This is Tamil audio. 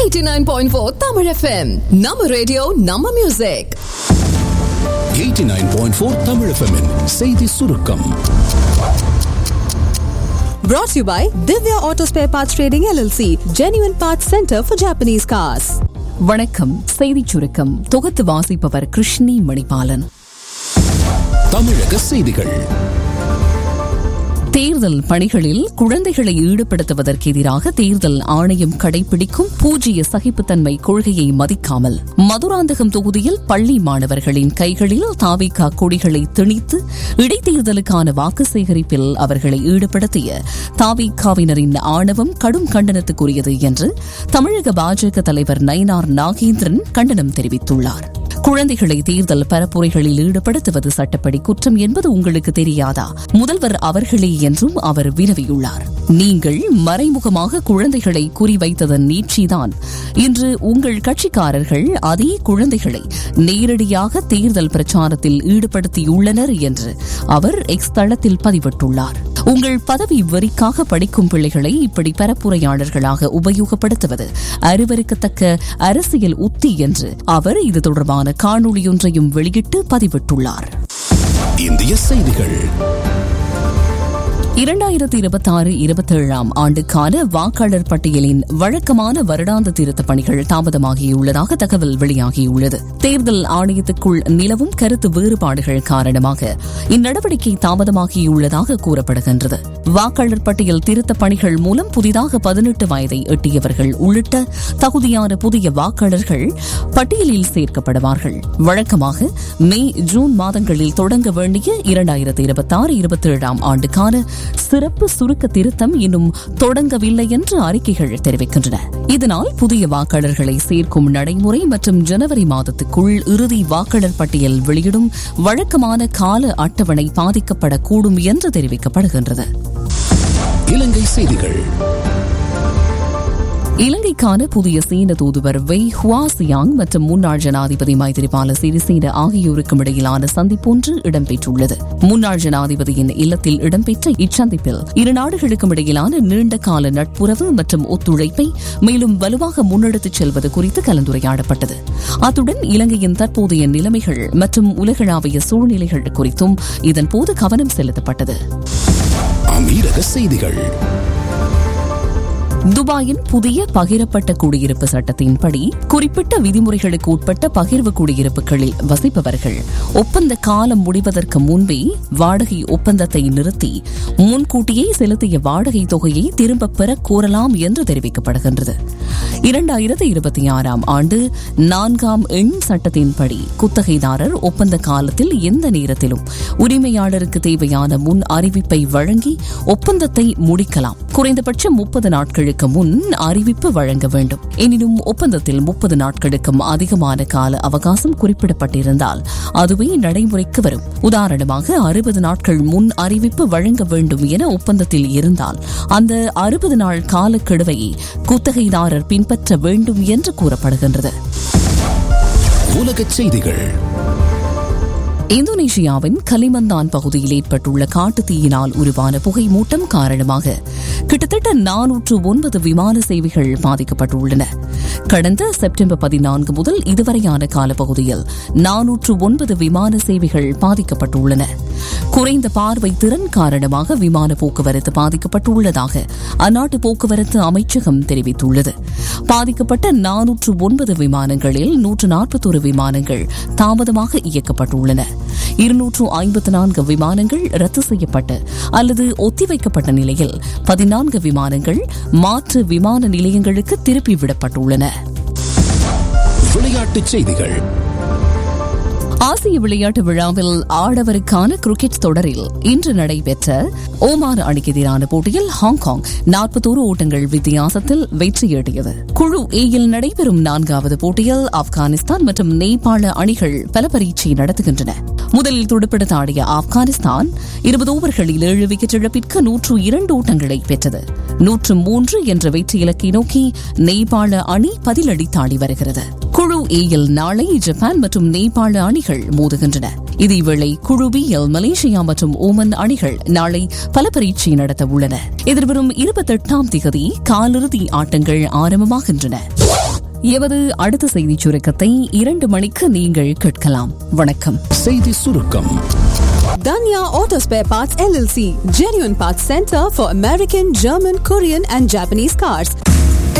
89.4 Tamil FM. நம்ம ரேடியோ நம்ம மியூசிக் 89.4 தமிழ் FM -இன் செய்தி சுருக்கம் Brought to you by Divya Auto Spare Parts Trading LLC, Genuine Parts Center for Japanese Cars. வணக்கம் செய்திச் சுருக்கம் தொகுத்து வாசிப்பவர் கிருஷ்ணி மணிபாலன் தமிழக செய்திகள் தேர்தல் பணிகளில் குழந்தைகளை ஈடுபடுத்துவதற்கு எதிராக தேர்தல் ஆணையம் கடைபிடிக்கும் பூஜ்ய சகிப்புத்தன்மை கொள்கையை மதிக்காமல் மதுராந்தகம் தொகுதியில் பள்ளி மாணவர்களின் கைகளில் தாவிகா கொடிகளை திணித்து இடைத்தேர்தலுக்கான வாக்கு சேகரிப்பில் அவர்களை ஈடுபடுத்திய தாவிகாவினரின் ஆணவம் கடும் கண்டனத்துக்குரியது என்று தமிழக பாஜக தலைவர் நயினார் நாகேந்திரன் கண்டனம் தெரிவித்துள்ளார் குழந்தைகளை தேர்தல் பரப்புரைகளில் ஈடுபடுத்துவது சட்டப்படி குற்றம் என்பது உங்களுக்கு தெரியாதா முதல்வர் அவர்களே என்றும் அவர் வினவியுள்ளார் நீங்கள் மறைமுகமாக குழந்தைகளை குறிவைத்ததன் நீட்சிதான் இன்று உங்கள் கட்சிக்காரர்கள் அதே குழந்தைகளை நேரடியாக தேர்தல் பிரச்சாரத்தில் ஈடுபடுத்தியுள்ளனர் என்று அவர் எக்ஸ் தளத்தில் பதிவிட்டுள்ளார் உங்கள் பதவி வெறிக்காக படிக்கும் பிள்ளைகளை இப்படி பரப்புரையாளர்களாக உபயோகப்படுத்துவது அருவருக்கத்தக்க அரசியல் உத்தி என்று அவர் இது தொடர்பான காணொளியொன்றையும் வெளியிட்டு பதிவிட்டுள்ளார் இந்திய செய்திகள் இரண்டாயிரத்தி இருபத்தி ஆறு இருபத்தேழாம் ஆண்டுக்கான வாக்காளர் பட்டியலின் வழக்கமான வருடாந்த திருத்தப் பணிகள் தாமதமாகியுள்ளதாக தகவல் வெளியாகியுள்ளது தேர்தல் ஆணையத்துக்குள் நிலவும் கருத்து வேறுபாடுகள் காரணமாக இந்நடவடிக்கை தாமதமாகியுள்ளதாக கூறப்படுகின்றது வாக்காளர் பட்டியல் திருத்தப் பணிகள் மூலம் புதிதாக பதினெட்டு வயதை எட்டியவர்கள் உள்ளிட்ட தகுதியான புதிய வாக்காளர்கள் பட்டியலில் சேர்க்கப்படுவார்கள் வழக்கமாக மே ஜூன் மாதங்களில் தொடங்க வேண்டிய இரண்டாயிரத்தி இருபத்தி ஆறு இருபத்தேழாம் ஆண்டுக்கான சிறப்பு சுருக்க திருத்தம் இன்னும் தொடங்கவில்லை என்று அறிக்கைகள் தெரிவிக்கின்றன இதனால் புதிய வாக்காளர்களை சேர்க்கும் நடைமுறை மற்றும் ஜனவரி மாதத்துக்குள் இறுதி வாக்காளர் பட்டியல் வெளியிடும் வழக்கமான கால அட்டவணை பாதிக்கப்படக்கூடும் என்று தெரிவிக்கப்படுகின்றது இலங்கை செய்திகள் இலங்கைக்கான புதிய சீன தூதுவர் வெய் ஹுவாசியாங் மற்றும் முன்னாள் ஜனாதிபதி மைத்திரிபால சிறிசேன ஆகியோருக்கும் இடையிலான சந்திப்பொன்று இடம்பெற்றுள்ளது முன்னாள் ஜனாதிபதியின் இல்லத்தில் இடம்பெற்ற இச்சந்திப்பில் இரு நாடுகளுக்கும் இடையிலான நீண்ட கால நட்புறவு மற்றும் ஒத்துழைப்பை மேலும் வலுவாக முன்னெடுத்துச் செல்வது குறித்து கலந்துரையாடப்பட்டது அத்துடன் இலங்கையின் தற்போதைய நிலைமைகள் மற்றும் உலகளாவிய சூழ்நிலைகள் குறித்தும் இதன்போது கவனம் செலுத்தப்பட்டது அமீரக செய்திகள் துபாயின் புதிய பகிரப்பட்ட குடியிருப்பு சட்டத்தின்படி குறிப்பிட்ட விதிமுறைகளுக்கு உட்பட்ட பகிர்வு குடியிருப்புகளில் வசிப்பவர்கள் ஒப்பந்த காலம் முடிவதற்கு முன்பே வாடகை ஒப்பந்தத்தை நிறுத்தி முன்கூட்டியே செலுத்திய வாடகை தொகையை திரும்பப் பெற கோரலாம் என்று தெரிவிக்கப்படுகின்றது இரண்டாயிரத்தி இருபத்தி ஆறாம் ஆண்டு நான்காம் எண் சட்டத்தின்படி குத்தகைதாரர் ஒப்பந்த காலத்தில் எந்த நேரத்திலும் உரிமையாளருக்கு தேவையான முன் அறிவிப்பை வழங்கி ஒப்பந்தத்தை முடிக்கலாம் குறைந்தபட்சம் முப்பது நாட்களுக்கு முன் அறிவிப்பு வழங்க வேண்டும் எனினும் ஒப்பந்தத்தில் முப்பது நாட்களுக்கும் அதிகமான கால அவகாசம் குறிப்பிடப்பட்டிருந்தால் அதுவே நடைமுறைக்கு வரும் உதாரணமாக அறுபது நாட்கள் முன் அறிவிப்பு வழங்க வேண்டும் என ஒப்பந்தத்தில் இருந்தால் அந்த அறுபது நாள் காலக்கெடுவையை குத்தகைதாரர் பின்பற்ற வேண்டும் என்று கூறப்படுகின்றது உலகச் செய்திகள் இந்தோனேஷியாவின் கலிமந்தான் பகுதியில் ஏற்பட்டுள்ள காட்டுத்தீயினால் உருவான புகை மூட்டம் காரணமாக கிட்டத்தட்ட நானூற்று ஒன்பது விமான சேவைகள் பாதிக்கப்பட்டுள்ளன கடந்த செப்டம்பர் பதினான்கு முதல் இதுவரையான காலப்பகுதியில் நானூற்று ஒன்பது விமான சேவைகள் பாதிக்கப்பட்டுள்ளன குறைந்த பார்வை திறன் காரணமாக விமான போக்குவரத்து பாதிக்கப்பட்டுள்ளதாக அந்நாட்டு போக்குவரத்து அமைச்சகம் தெரிவித்துள்ளது பாதிக்கப்பட்ட நானூற்று ஒன்பது விமானங்களில் நூற்று நாற்பத்தொரு விமானங்கள் தாமதமாக இயக்கப்பட்டுள்ளன இருநூற்று ஐம்பத்து நான்கு விமானங்கள் ரத்து செய்யப்பட்டு அல்லது ஒத்திவைக்கப்பட்ட நிலையில் பதினான்கு விமானங்கள் மாற்று விமான நிலையங்களுக்கு திருப்பி விடப்பட்டுள்ளன விளையாட்டுச் செய்திகள் ஆசிய விளையாட்டு விழாவில் ஆடவருக்கான கிரிக்கெட் தொடரில் இன்று நடைபெற்ற ஓமான் அணிக்கு எதிரான போட்டியில் ஹாங்காங் நாற்பத்தோரு ஓட்டங்கள் வித்தியாசத்தில் வெற்றியீட்டியது குழு ஏயில் நடைபெறும் நான்காவது போட்டியில் ஆப்கானிஸ்தான் மற்றும் நேபாள அணிகள் பல பரீட்சை நடத்துகின்றன முதலில் துடுப்படுத்த ஆடிய ஆப்கானிஸ்தான் இருபது ஓவர்களில் ஏழு விக்கெட் இழப்பிற்கு நூற்று இரண்டு ஓட்டங்களை பெற்றது நூற்று மூன்று என்ற வெற்றி இலக்கை நோக்கி நேபாள அணி பதிலடித்தாடி வருகிறது குழு ஏயில் நாளை ஜப்பான் மற்றும் நேபாள அணிகள் மோதுகின்றன இதேவேளை குழு பியில் மலேசியா மற்றும் ஓமன் அணிகள் நாளை பல பரீட்சை நடத்த உள்ளன எதிர்வரும் இருபத்தெட்டாம் திகதி காலிறுதி ஆட்டங்கள் ஆரம்பமாகின்றன எமது அடுத்த செய்திச் சுருக்கத்தை இரண்டு மணிக்கு நீங்கள் கேட்கலாம் வணக்கம் செய்தி சுருக்கம் Danya Auto Spare Parts LLC, genuine parts center for American, German, Korean, and Japanese cars